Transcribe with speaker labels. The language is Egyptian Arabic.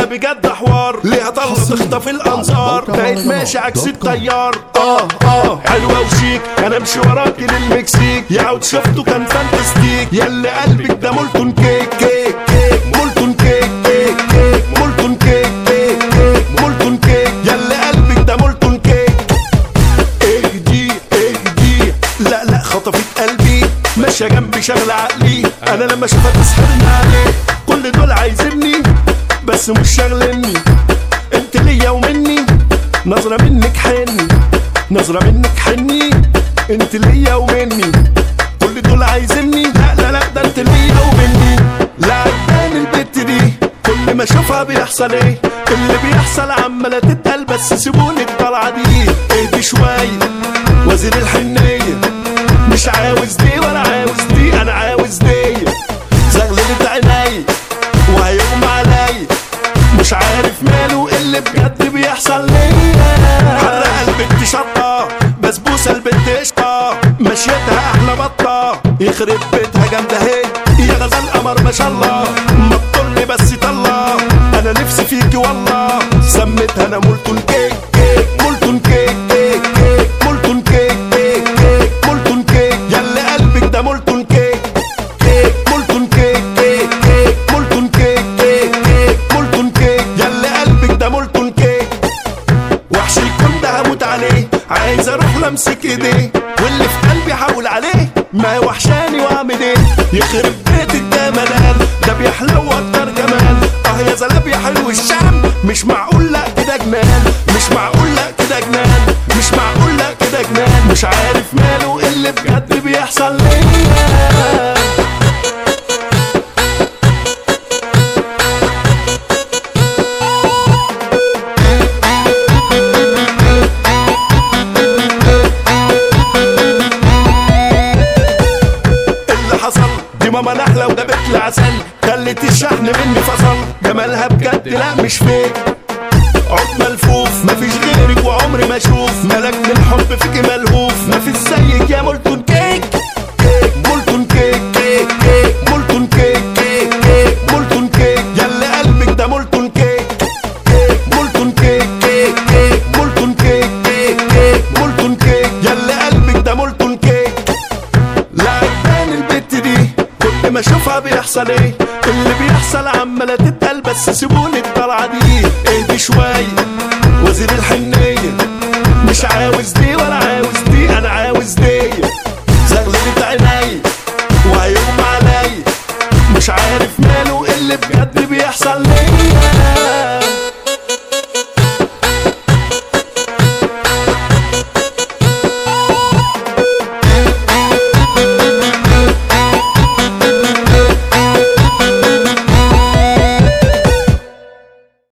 Speaker 1: بجد حوار ليها طلة تخطف الانظار بقيت ماشي عكس التيار اه اه حلوة وشيك انا امشي وراكي للمكسيك يا عود شفته كان فانتستيك ياللي قلبك ده مولتون كيك كيك كيك مولتون كيك كيك كيك مولتون كيك كيك كيك مولتون كيك ياللي قلبك ده مولتون كيك اهدي اهدي لا لا خطفت قلبي ماشية جنبي شغل عقلي انا لما اشوفها تسحرني عليك كل دول عايزيني بس مش شاغلني انت ليا ومني نظرة منك حني نظرة منك حني انت ليا ومني كل دول عايزيني لا لا لا ده انت ليا ومني لا عجباني البت دي كل ما اشوفها بيحصل ايه اللي بيحصل عمالة تتقل بس سيبوني الطلعة دي اهدي شوية وزير الحنية مش عاوز دي ولا عاوز دي انا عاوز دي زغللت عيني وهيغمى علي مش عارف ماله اللي بجد بيحصل ليا حرق البنت شطة بسبوسة البنت قشطة مشيتها احلى بطة يخرب بيتها جامدة هي يا غزال قمر ما شاء الله ما تطلي بس طلة انا نفسي فيكي والله سميتها انا مولتون كيك كيك مولتون كيك كيك كيك مولتون كيك كيك كيك مولتون كيك ياللي قلبك ده مولتون كيك كيك مولتون كيك كيك كيك مولتون كيك كيك كيك مولتون كيك ياللي قلبك ده مولتون كيك وحش الكون ده هموت عليه عايز اروح لمسك ايديه واللي في قلبي حاول عليه ما وحشاني واعمل ايه يخرب بيت الجمال ده بيحلو اكتر جمال اه يا زلاب يا حلو الشام مش معقول لا كده جنان مش معقول لا كده جنان مش معقول لا كده جنان مش عارف ماله اللي بجد بيحصل ليا اللي حصل دي ماما نحلة وده بيت عسل خلت الشحن مني فصل جمالها بجد لا مش فيك عود ملفوف مفيش غيرك وعمري ما اشوف ملك من الحب فيكي ملهوف مفيش زيك يا مولتون كيك كيك مولتون كيك كيك كيك مولتون كيك كيك كيك مولتون كيك ياللي قلبك ده مولتون كيك كيك مولتون كيك كيك كيك مولتون كيك كيك كيك مولتون كيك ياللي قلبك ده مولتون كيك لا عجباني البت دي كل ما اشوفها بيحصل ايه اللي بيحصل عمالة تتقل بس سيبوني الطلعة دي اهدي شوية وزير الحنية مش عاوز دي ولا عاوز دي انا عاوز دي زغللت عيني وهيغمى علي مش عارف ماله اللي بجد بيحصل ليا